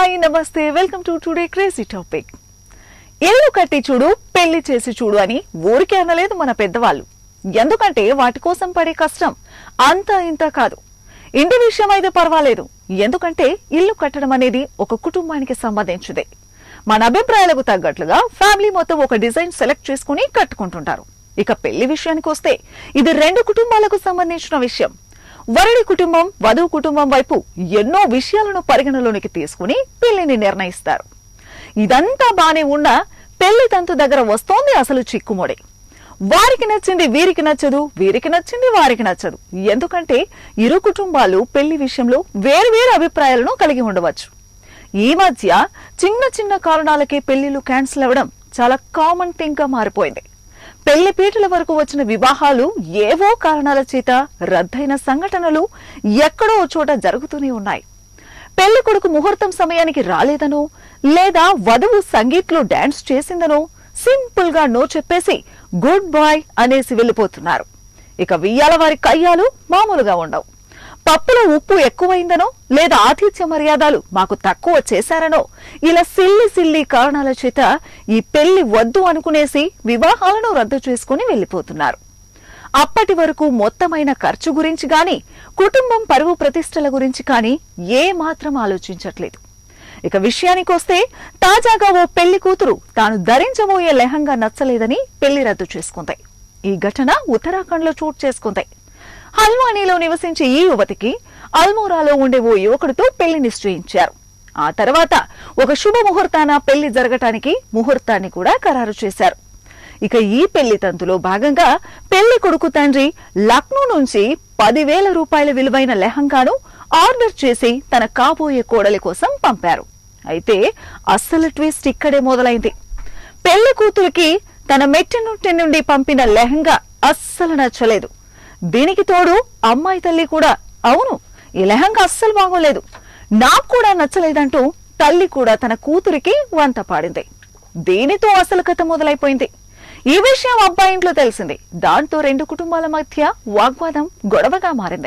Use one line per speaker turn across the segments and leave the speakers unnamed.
hi నమస్తే welcome to today crazy topic ఇల్లు కట్టి చూడు పెళ్లి చేసి చూడు అని ఊరికే అనలేదు మన పెద్దవాళ్ళు ఎందుకంటే వాటి కోసం పడే కష్టం అంత ఇంత కాదు ఇంటి విషయం అయితే పర్వాలేదు ఎందుకంటే ఇల్లు కట్టడం అనేది ఒక కుటుంబానికి సంబంధించిందే మన అభిప్రాయాలకు తగ్గట్లుగా ఫ్యామిలీ మొత్తం ఒక డిజైన్ సెలెక్ట్ చేసుకుని కట్టుకుంటుంటారు ఇక పెళ్లి విషయానికి వస్తే ఇది రెండు కుటుంబాలకు సంబంధించిన విషయం వరుడి కుటుంబం వధువు కుటుంబం వైపు ఎన్నో విషయాలను పరిగణలోనికి తీసుకుని పెళ్లిని నిర్ణయిస్తారు ఇదంతా బానే ఉన్నా పెళ్లి తంతు దగ్గర వస్తోంది అసలు చిక్కుముడి వారికి నచ్చింది వీరికి నచ్చదు వీరికి నచ్చింది వారికి నచ్చదు ఎందుకంటే ఇరు కుటుంబాలు పెళ్లి విషయంలో వేరువేరు అభిప్రాయాలను కలిగి ఉండవచ్చు ఈ మధ్య చిన్న చిన్న కారణాలకే పెళ్లిళ్లు క్యాన్సిల్ అవ్వడం చాలా కామన్ థింగ్ గా మారిపోయింది పెళ్లి పీటల వరకు వచ్చిన వివాహాలు ఏవో కారణాల చేత రద్దయిన సంఘటనలు ఎక్కడో ఓ చోట జరుగుతూనే ఉన్నాయి పెళ్లి కొడుకు ముహూర్తం సమయానికి రాలేదనో లేదా వధువు సంగీత్లో డాన్స్ చేసిందనో సింపుల్ గా నో చెప్పేసి గుడ్ బాయ్ అనేసి వెళ్ళిపోతున్నారు ఇక వియ్యాల వారి కయ్యాలు మామూలుగా ఉండవు పప్పులో ఉప్పు ఎక్కువైందనో లేదా ఆతిథ్య మర్యాదలు మాకు తక్కువ చేశారనో ఇలా సిల్లి సిల్లి కారణాల చేత ఈ పెళ్లి వద్దు అనుకునేసి వివాహాలను రద్దు చేసుకుని వెళ్లిపోతున్నారు అప్పటి వరకు మొత్తమైన ఖర్చు గురించి గాని కుటుంబం పరువు ప్రతిష్టల గురించి కానీ ఏ మాత్రం ఆలోచించట్లేదు ఇక విషయానికొస్తే తాజాగా ఓ పెళ్లి కూతురు తాను ధరించబోయే లెహంగా నచ్చలేదని పెళ్లి రద్దు చేసుకుంది ఈ ఘటన ఉత్తరాఖండ్ లో చోటు చేసుకుంది హల్వానీలో నివసించే ఈ యువతికి అల్మోరాలో ఉండే ఓ యువకుడితో పెళ్లి నిశ్చయించారు ఆ తర్వాత ఒక శుభ ముహూర్తాన పెళ్లి జరగటానికి ముహూర్తాన్ని కూడా ఖరారు చేశారు ఇక ఈ పెళ్లి తంతులో భాగంగా పెళ్లి కొడుకు తండ్రి లక్నో నుంచి పదివేల రూపాయల విలువైన లెహంగాను ఆర్డర్ చేసి తన కాబోయే కోడలి కోసం పంపారు అయితే అస్సలు ట్విస్ట్ ఇక్కడే మొదలైంది పెళ్లి కూతురికి తన మెట్టినుంటి నుండి పంపిన లెహంగా అస్సలు నచ్చలేదు దీనికి తోడు అమ్మాయి తల్లి కూడా అవును ఈ లెహంగా అస్సలు బాగోలేదు నాకు కూడా నచ్చలేదంటూ తల్లి కూడా తన కూతురికి వంత పాడింది దీనితో అసలు కథ మొదలైపోయింది ఈ విషయం అబ్బాయి ఇంట్లో తెలిసింది దాంతో రెండు కుటుంబాల మధ్య వాగ్వాదం గొడవగా మారింది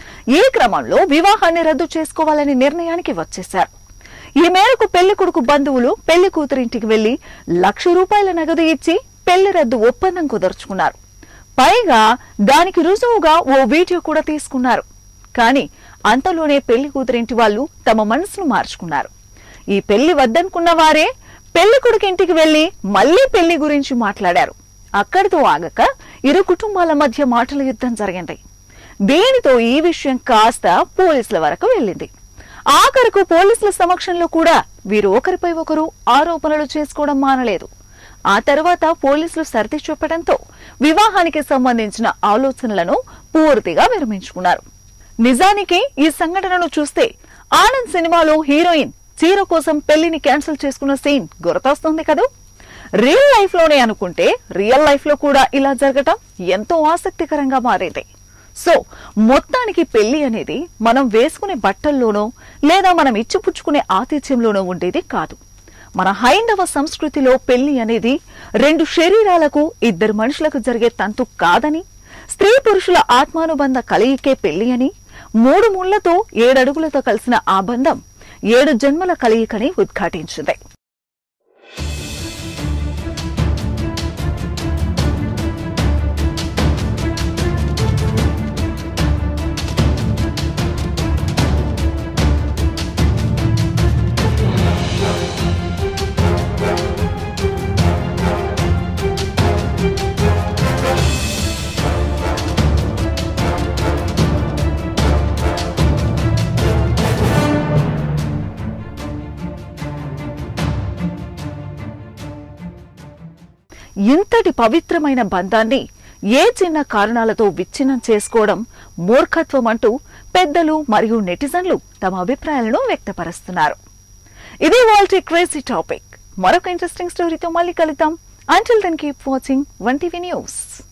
ఈ క్రమంలో వివాహాన్ని రద్దు చేసుకోవాలనే నిర్ణయానికి వచ్చేశారు ఈ మేరకు పెళ్లి కొడుకు బంధువులు పెళ్లి కూతురింటికి వెళ్లి లక్ష రూపాయల నగదు ఇచ్చి పెళ్లి రద్దు ఒప్పందం కుదుర్చుకున్నారు పైగా దానికి రుజువుగా ఓ వీడియో కూడా తీసుకున్నారు కానీ అంతలోనే పెళ్లి కూతురింటి వాళ్ళు తమ మనసును మార్చుకున్నారు ఈ పెళ్లి వద్దనుకున్న వారే పెళ్లి కొడుకు ఇంటికి వెళ్లి మళ్లీ పెళ్లి గురించి మాట్లాడారు అక్కడితో ఆగక ఇరు కుటుంబాల మధ్య మాటల యుద్ధం జరిగింది దీనితో ఈ విషయం కాస్త పోలీసుల వరకు వెళ్ళింది ఆఖరకు పోలీసుల సమక్షంలో కూడా వీరు ఒకరిపై ఒకరు ఆరోపణలు చేసుకోవడం మానలేదు ఆ తర్వాత పోలీసులు సర్ది చెప్పడంతో వివాహానికి సంబంధించిన ఆలోచనలను పూర్తిగా విరమించుకున్నారు నిజానికి ఈ సంఘటనను చూస్తే ఆనంద్ సినిమాలో హీరోయిన్ చీర కోసం పెళ్లిని క్యాన్సిల్ చేసుకున్న సీన్ గుర్తొస్తుంది కదూ రియల్ లైఫ్ లోనే అనుకుంటే రియల్ లైఫ్ లో కూడా ఇలా జరగటం ఎంతో ఆసక్తికరంగా మారేది సో మొత్తానికి పెళ్లి అనేది మనం వేసుకునే బట్టల్లోనో లేదా మనం ఇచ్చిపుచ్చుకునే ఆతిథ్యంలోనో ఉండేది కాదు మన హైందవ సంస్కృతిలో పెళ్లి అనేది రెండు శరీరాలకు ఇద్దరు మనుషులకు జరిగే తంతు కాదని స్త్రీ పురుషుల ఆత్మానుబంధ కలయికే పెళ్లి అని మూడు ముళ్లతో ఏడడుగులతో కలిసిన ఆ బంధం ఏడు జన్మల కలయికని ఉద్ఘాటించింది ఇంతటి పవిత్రమైన బంధాన్ని ఏ చిన్న కారణాలతో విచ్ఛిన్నం చేసుకోవడం మూర్ఖత్వం అంటూ పెద్దలు మరియు నెటిజన్లు తమ అభిప్రాయాలను వ్యక్తపరుస్తున్నారు ఇది వాల్టీ క్రేజీ టాపిక్ మరొక ఇంట్రెస్టింగ్ స్టోరీతో మళ్ళీ కలుద్దాం until then keep watching one TV news